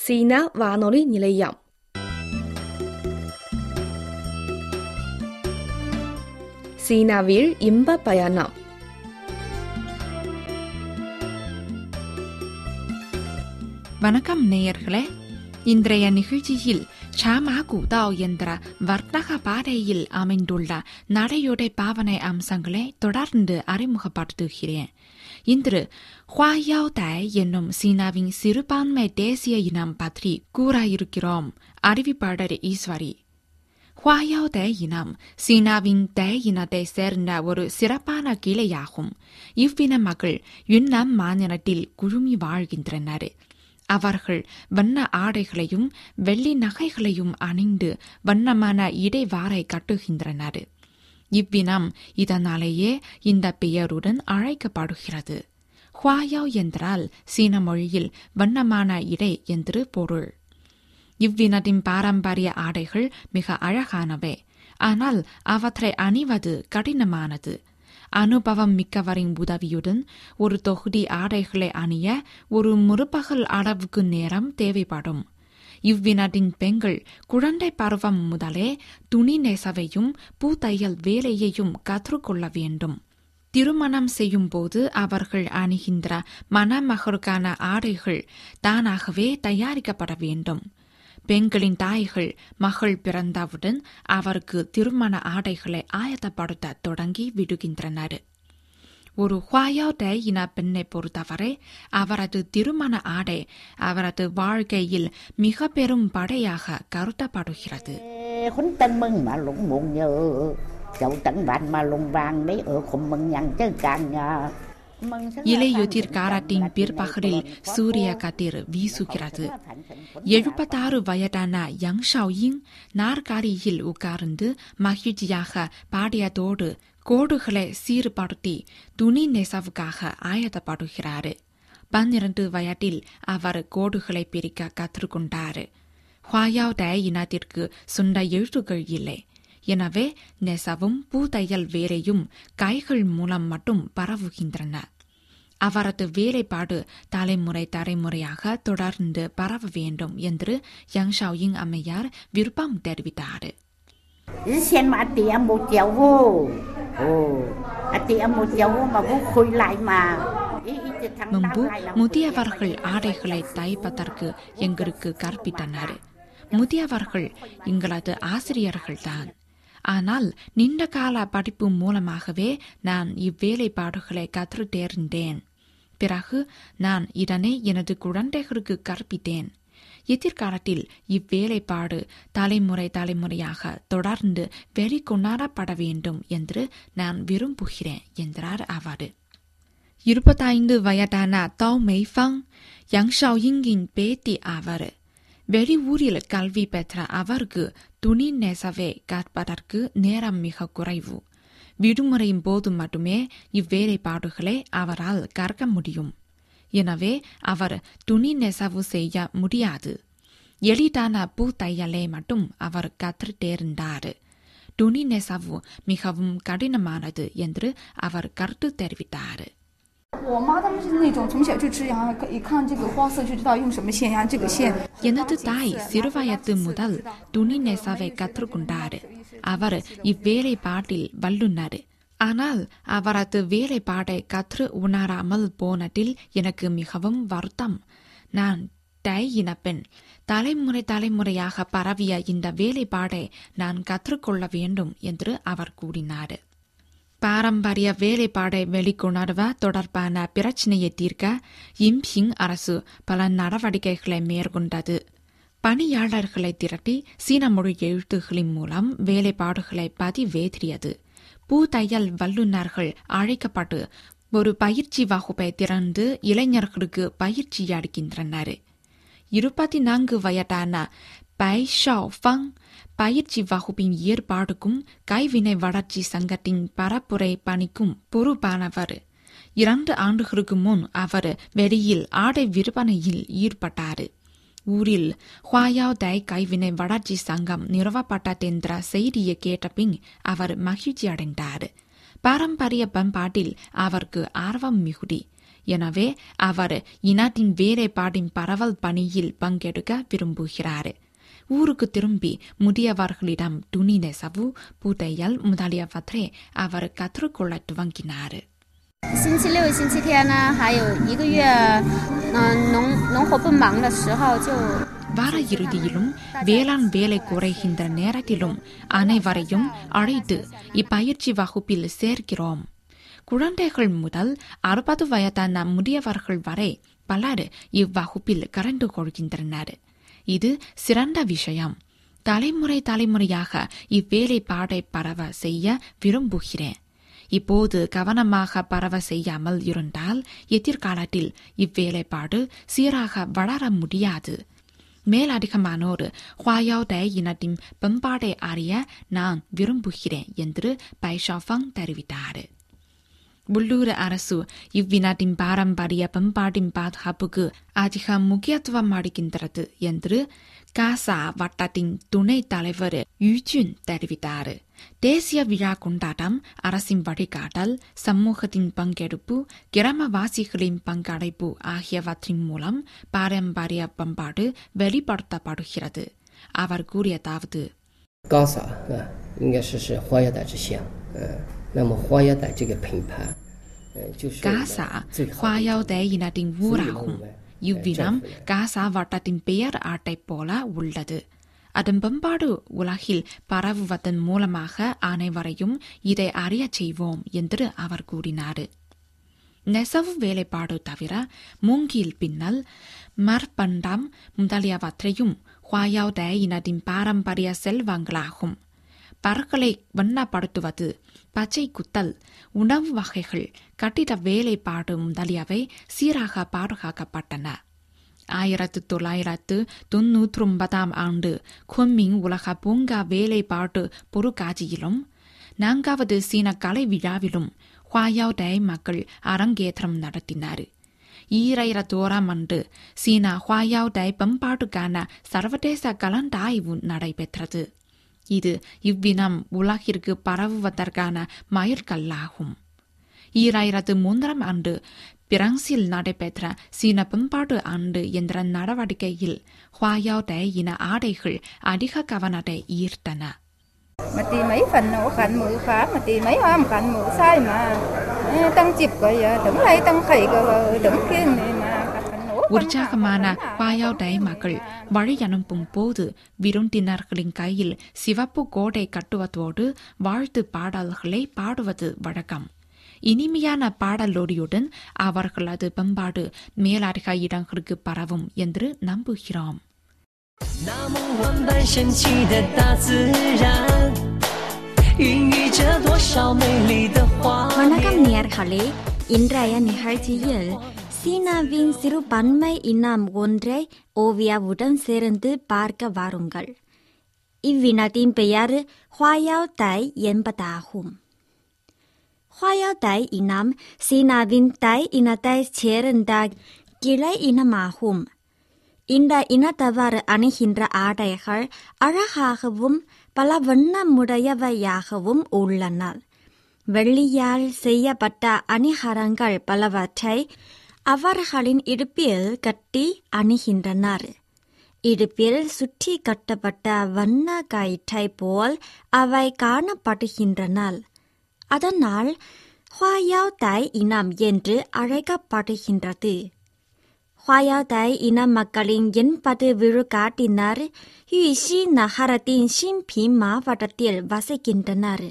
சீனா வானொலி நிலையம் சீனாவில் இன்ப பயணம் வணக்கம் நேயர்களே இன்றைய நிகழ்ச்சியில் சாமா குதாவ் என்ற வர்த்தக பாதையில் அமைந்துள்ள நடையுடை பாவனை அம்சங்களை தொடர்ந்து அறிமுகப்படுத்துகிறேன் இன்று ஹுவாயாவ் தாய் என்னும் சீனாவின் சிறுபான்மை தேசிய இனம் பற்றி கூற இருக்கிறோம் அறிவிப்பாளர் ஈஸ்வரி ஹுவாயாவ் தே இனம் சீனாவின் தே இனத்தை சேர்ந்த ஒரு சிறப்பான கிளையாகும் இவ்வின மக்கள் யுன்னான் மாநிலத்தில் குழுமி வாழ்கின்றனர் அவர்கள் வண்ண ஆடைகளையும் வெள்ளி நகைகளையும் அணிந்து வண்ணமான இடைவாரை கட்டுகின்றனர் இவ்வினம் இதனாலேயே இந்த பெயருடன் அழைக்கப்படுகிறது ஹுவாயாவ் என்றால் சீன மொழியில் வண்ணமான இடை என்று பொருள் இவ்வினத்தின் பாரம்பரிய ஆடைகள் மிக அழகானவை ஆனால் அவற்றை அணிவது கடினமானது அனுபவம் மிக்கவரின் உதவியுடன் ஒரு தொகுதி ஆடைகளை அணிய ஒரு முற்பகல் அளவுக்கு நேரம் தேவைப்படும் இவ்வினத்தின் பெண்கள் குழந்தை பருவம் முதலே துணி நெசவையும் பூதையல் வேலையையும் கற்றுக்கொள்ள வேண்டும் திருமணம் செய்யும் போது அவர்கள் அணிகின்ற மணமகளுக்கான ஆடைகள் தானாகவே தயாரிக்கப்பட வேண்டும் பெண்களின் தாய்கள் மகள் பிறந்தவுடன் அவருக்கு திருமண ஆடைகளை ஆயத்தப்படுத்த தொடங்கி விடுகின்றனர் ஒரு ஹுவாயோ டே இன பெண்ணை பொறுத்தவரை அவரது திருமண ஆடை அவரது வாழ்க்கையில் மிக பெரும் படையாக கருதப்படுகிறது khốn tân mừng mà lụng muộn nhờ chậu tận vạn mà lùng vàng đấy ở khủng mừng nhằn chân càng nhà இலையுதிர் காராட்டின் பிற்பகலில் சூரிய கதிர் வீசுகிறது எழுபத்தாறு வயதான யங் ஷாயிங் நாற்காலியில் உட்கார்ந்து மகிழ்ச்சியாக பாடியதோடு கோடுகளை சீர்படுத்தி துணி நெசவுக்காக ஆயத்தப்படுகிறார் பன்னிரண்டு வயதில் அவர் கோடுகளை பிரிக்க கற்றுக்கொண்டார் ஹுவாயாவ் டே இனத்திற்கு சொந்த எழுத்துக்கள் இல்லை எனவே நெசவும் பூதையல் வேலையும் கைகள் மூலம் மட்டும் பரவுகின்றன அவரது வேலைப்பாடு தலைமுறை தலைமுறையாக தொடர்ந்து பரவ வேண்டும் என்று யங் ஷாயிங் அம்மையார் விருப்பம் தெரிவித்தார் xem mà tiệm một triệu vô ồ à tiệm một triệu vô mà vô khui lại mà Ý- ý thì thằng முன்பு Tam lại là một முதியவர்கள் triệu mà ஆடைகளை தைப்பதற்கு எங்களுக்கு கற்பித்தனர் முதியவர்கள் எங்களது ஆசிரியர்கள்தான் ஆனால் நீண்ட கால படிப்பு மூலமாகவே நான் இவ்வேலைப்பாடுகளை கற்று தேர்ந்தேன் பிறகு நான் இதனை எனது குழந்தைகளுக்கு கற்பித்தேன் எதிர்காலத்தில் இவ்வேலைப்பாடு தலைமுறை தலைமுறையாக தொடர்ந்து வெளிக்கொணரப்பட வேண்டும் என்று நான் விரும்புகிறேன் என்றார் அவர் இருபத்தைந்து வயதான தௌ மெய்ஃபாங் யங் ஷாயிங்கின் பேத்தி அவர் வெளியூரில் கல்வி பெற்ற அவருக்கு துணி நெசவை கற்பதற்கு நேரம் மிக குறைவு விடுமுறையின் போது மட்டுமே இவ்வேலைப்பாடுகளை அவரால் கற்க முடியும் எனவே அவர் துணி நெசவு செய்ய முடியாது எளிதான பூ தையலை மட்டும் அவர் கற்று தேர்ந்தார் துணி நெசவு மிகவும் கடினமானது என்று அவர் கருத்து தெரிவித்தார் 我妈他们是那种从小就织呀，一看这个花色就知道用什么线呀，这个线。 எனது தாய் சிறுவயது முதல் துணி நெசவை கற்றுக்கொண்டார் அவர் இவ்வேலைப்பாட்டில் வல்லுனர் ஆனால் அவரது வேலைப்பாட்டை கற்று உணராமல் போனதில் எனக்கு மிகவும் வருத்தம் நான் டை இனப்பெண் தலைமுறை தலைமுறையாக பரவிய இந்த வேலைப்பாடை நான் கற்றுக்கொள்ள வேண்டும் என்று அவர் கூறினார் பாரம்பரிய வேலைப்பாடை வெளிக்கொணர்வ தொடர்பான பிரச்சினையை தீர்க்க இம்பிங் அரசு பல நடவடிக்கைகளை மேற்கொண்டது பணியாளர்களை திரட்டி சீன மொழி எழுத்துகளின் மூலம் வேலைப்பாடுகளை பதிவேற்றியது பூதையல் வல்லுநர்கள் அழைக்கப்பட்டு ஒரு பயிற்சி வகுப்பை திறந்து இளைஞர்களுக்கு பயிற்சி அளிக்கின்றனர் இருபத்தி நான்கு வயதான பை ஷாவ் ஃபங் பயிற்சி வகுப்பின் ஏற்பாடுக்கும் கைவினை வளர்ச்சி சங்கத்தின் பரப்புரை பணிக்கும் பொறுப்பானவர் இரண்டு ஆண்டுகளுக்கு முன் அவர் வெளியில் ஆடை விற்பனையில் ஈடுபட்டார் ஊரில் ஹுவாயாவ் தை கைவினை வளர்ச்சி சங்கம் நிறுவப்பட்டதென்ற செய்தியை கேட்டபின் அவர் மகிழ்ச்சி அடைந்தார் பாரம்பரிய பண்பாட்டில் அவருக்கு ஆர்வம் மிகுதி எனவே அவர் இனத்தின் வேலைப்பாடின் பரவல் பணியில் பங்கெடுக்க விரும்புகிறார் ஊருக்கு திரும்பி முதியவர்களிடம் துணி நெசவு புதையல் முதலியவற்றை அவர் கற்றுக்கொள்ள துவங்கினார் 星期六、星期天呢，还有一个月，嗯、农农活不忙的时候就 வார இறுதியிலும் வேளாண் வேலை குறைகின்ற நேரத்திலும் அனைவரையும் அழைத்து இப்பயிற்சி வகுப்பில் சேர்க்கிறோம் குழந்தைகள் முதல் அறுபது வயதான முதியவர்கள் வரை பலர் இவ்வகுப்பில் கலந்து கொள்கின்றனர் இது சிறந்த விஷயம் தலைமுறை தலைமுறையாக இவ்வேலைப்பாடை பரவ செய்ய விரும்புகிறேன் இப்போது கவனமாக பரவ செய்யாமல் இருந்தால் எதிர்காலத்தில் இவ்வேலைப்பாடு சீராக வளர முடியாது மேலதிகமானோர் ஹுவாயாவ்டை இனத்தின் பண்பாடை அறிய நான் விரும்புகிறேன் என்று பைஷாஃபங் தெரிவித்தார் உள்ளூர் அரசு இவ்வினத்தின் பாரம்பரிய பண்பாட்டின் பாதுகாப்புக்கு அதிக முக்கியத்துவம் அளிக்கின்றது என்று காசா வட்டத்தின் துணைத் தலைவர் யுஜுன் தெரிவித்தார் தேசிய விழா கொண்டாட்டம் அரசின் வழிகாட்டல் சமூகத்தின் பங்கெடுப்பு கிராமவாசிகளின் பங்களிப்பு ஆகியவற்றின் மூலம் பாரம்பரிய பண்பாடு வெளிப்படுத்தப்படுகிறது அவர் கூறியதாவது 高撒啊，应该是是花腰带之乡，嗯，那么花腰带这个品牌，嗯，就是我们 காசா 最好的 ஹுவாயாவ்தே இனத்தின் ஊராகும் இவ்வினம் காசா வட்டத்தின் பெயர் ஆட்டை போல உள்ளது அதன் பண்பாடு உலகில் பரவுவதன் மூலமாக அனைவரையும் இதை அறியச் செய்வோம் என்று அவர் கூறினார் நெசவு வேலைப்பாடு தவிர மூங்கில் பின்னல் மர்பண்டம் முதலியவற்றையும் ஹுவாயாவ்தே இனத்தின் பாரம்பரிய செல்வங்களாகும் பற்களை வண்ணப்படுத்துவது பச்சை குத்தல் உணவு வகைகள் கட்டிட வேலைப்பாடு முதலியவை சீராக பாதுகாக்கப்பட்டன ஆயிரத்து தொள்ளாயிரத்து தொன்னூற்றி ஒன்பதாம் ஆண்டு குன்மிங் உலக பூங்கா வேலைப்பாட்டு பொருட்காட்சியிலும் நான்காவது சீன கலை விழாவிலும் ஹுவாயாவ்டை மக்கள் அரங்கேற்றம் நடத்தினார் ஈராயிரத்தோராம் ஆண்டு சீனா ஹுவாயாவ்டை பண்பாட்டுக்கான சர்வதேச கலந்தாய்வு நடைபெற்றது இது இவ்வினம் உலகிற்கு பரவுவதற்கான மைல்கல்லாகும் ஈராயிரத்து மூன்றாம் ஆண்டு பிரான்சில் நடைபெற்ற சீன பண்பாட்டு ஆண்டு என்ற நடவடிக்கையில் ஹுவாயாவ்டை இன ஆடைகள் அதிக கவனத்தை ஈர்த்தன mà tì mấy phần nó khẩn mũi khá mà tì mấy hoa mà khẩn mũi sai mà Ê, tăng chịp cái đứng đây tăng khẩy cái đứng kia này mà khẩn nổ உற்சாகமான பாயாவ்டை மக்கள் வழி அனுப்பும் போது விருந்தினர்களின் கையில் சிவப்பு கோடை கட்டுவதோடு வாழ்த்து பாடல்களை பாடுவது வழக்கம் இனிமையான பாடலோடியுடன் அவர்களது பண்பாடு மேலதிக இடங்களுக்கு பரவும் என்று நம்புகிறோம் 那梦幻般神奇的大自然，孕育着多少美丽的画 வணக்கம் 面。 நேயர்களே இன்றைய நிகழ்ச்சியில் சீனாவின் சிறு பன்மை இனம் ஒன்றை ஓவியாவுடன் சேர்ந்து பார்க்க வாருங்கள் இவ்வினத்தின் பெயர் ஹுவாயாவ் தை என்பதாகும் ஹுவாயாவ் தை இனம் சீனாவின் தை இனத்தைச் சேர்ந்த கிளை இனமாகும் இந்த இனத்தவர் அணிகின்ற ஆடைகள் அழகாகவும் பல வண்ணமுடையவையாகவும் உள்ளன வெள்ளியால் செய்யப்பட்ட அணிகரங்கள் பலவற்றை அவர்களின் இடுப்பில் கட்டி அணிகின்றனர் இடுப்பில் சுற்றி கட்டப்பட்ட வண்ண கயிற்றை போல் அவை காணப்படுகின்றன அதனால் ஹுவாயாவ் தை இனம் என்று அழைக்கப்படுகின்றது ஹுவாயாதை இன மக்களின் எண்பது விழுக்காட்டினர் யுஷி நகரத்தின் ஷின்பி மாவட்டத்தில் வசிக்கின்றனர்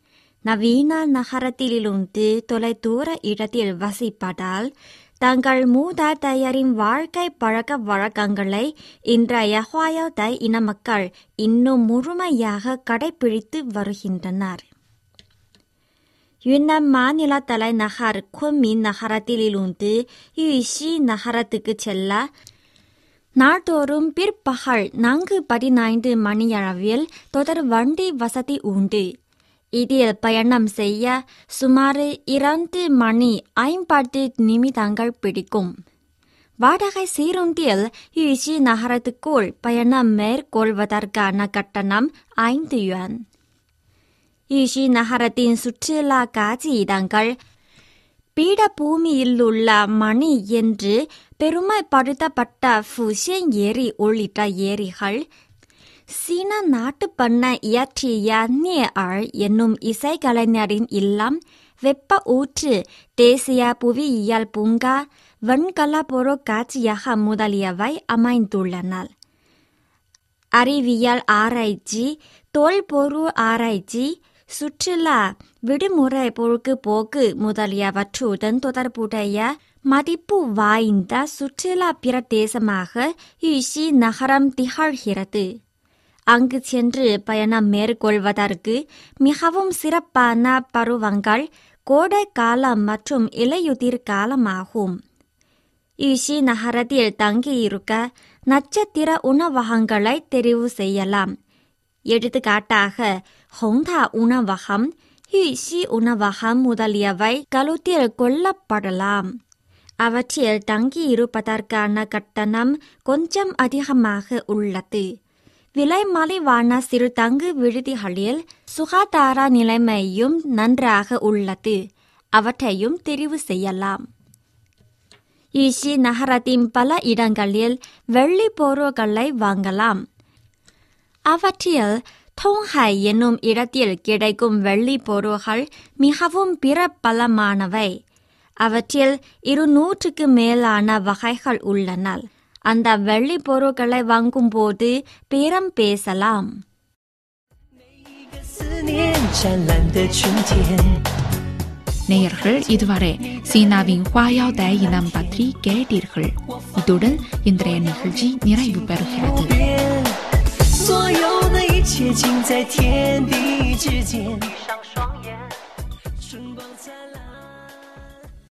நவீன நகரத்திலிருந்து தொலைதூர இடத்தில் வசிப்பதால் தங்கள் மூதாதையரின் வாழ்க்கை பழக்க வழக்கங்களை இன்றைய ஹுவாயாதை இன மக்கள் இன்னும் முழுமையாக கடைபிடித்து வருகின்றனர் யுன்னான் மாநில தலைநகர் குன்மின் நகரத்திலிருந்து யுஷி நகரத்துக்கு செல்ல நாள்தோறும் பிற்பகல் நான்கு பதினைந்து மணியளவில் தொடர் வண்டி வசதி உண்டு இதில் பயணம் செய்ய சுமார் இரண்டு மணி ஐம்பது நிமிடங்கள் பிடிக்கும் வாடகை சீருந்தில் யுஷி நகரத்துக்குள் பயணம் மேற்கொள்வதற்கான கட்டணம் ஐந்து யுவான் ஈஷி நகரத்தின் சுற்றுலா காட்சி இடங்கள் பீடபூமியில் உள்ள மணி என்று பெருமைப்படுத்தப்பட்ட ஃபுஷியன் ஏரி உள்ளிட்ட ஏரிகள் சீன நாட்டு பண்ண இயற்றிய நியர் என்னும் இசைக்கலைஞரின் இல்லம் வெப்ப ஊற்று தேசிய புவியியல் பூங்கா வெண்கல பொருட்காட்சியக முதலியவை அமைந்துள்ளன அறிவியல் ஆராய்ச்சி தொல்பொருள் ஆராய்ச்சி சுற்றுலா விடுமுறை பொழுதுபோக்கு முதலியவற்றுடன் தொடர்புடைய மதிப்பு வாய்ந்த சுற்றுலா பிரதேசமாக யுஷி நகரம் திகழ்கிறது அங்கு சென்று பயணம் மேற்கொள்வதற்கு மிகவும் சிறப்பான பருவங்கள் கோடை காலம் மற்றும் இலையுதிர் காலமாகும் யுஷி நகரத்தில் தங்கியிருக்க நட்சத்திர உணவகங்களை தெரிவு செய்யலாம் எடுத்துக்காட்டாக ஹொங்கா உணவகம் யுஷி உணவகம் முதலியவை கழுத்தில் கொள்ளப்படலாம் அவற்றில் தங்கியிருப்பதற்கான கட்டணம் கொஞ்சம் அதிகமாக உள்ளது விலை மலிவான சிறு தங்கு விடுதிகளில் சுகாதார நிலைமையும் நன்றாக உள்ளது அவற்றையும் தெரிவு செய்யலாம் ஈஷி நகரத்தின் பல இடங்களில் வெள்ளி பொருட்களை வாங்கலாம் அவற்றில் தோங்ஹாய் என்னும் இடத்தில் கிடைக்கும் வெள்ளி பொருள்கள் மிகவும் பிரபலமானவை அவற்றில் இருநூற்றுக்கு மேலான வகைகள் உள்ளன அந்த வெள்ளி பொருட்களை வாங்கும்போது பேரம் பேசலாம் 思念湛蓝的春天。 நேயர்கள் இதுவரை சீனாவின் ஹுவாயாவ் இனம் பற்றி கேட்டீர்கள் இத்துடன் இன்றைய நிகழ்ச்சி நிறைவு பெறுகிறது 边，所有的一切尽在天地之间。